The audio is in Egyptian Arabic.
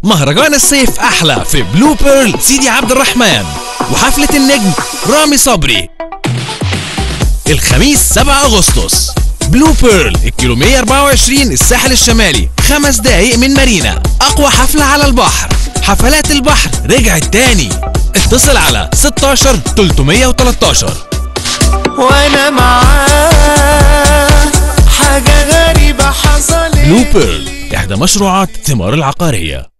مهرجان الصيف أحلى في بلو بيرل سيدي عبد الرحمن وحفلة النجم رامي صبري الخميس 7 أغسطس بلو بيرل الكيلو 124 الساحل الشمالي خمس دقايق من مارينا أقوى حفلة على البحر حفلات البحر رجعت تاني اتصل على 16 313 وانا معاه حاجة غريبة حصلت بلو بيرل إحدى مشروعات ثمار العقارية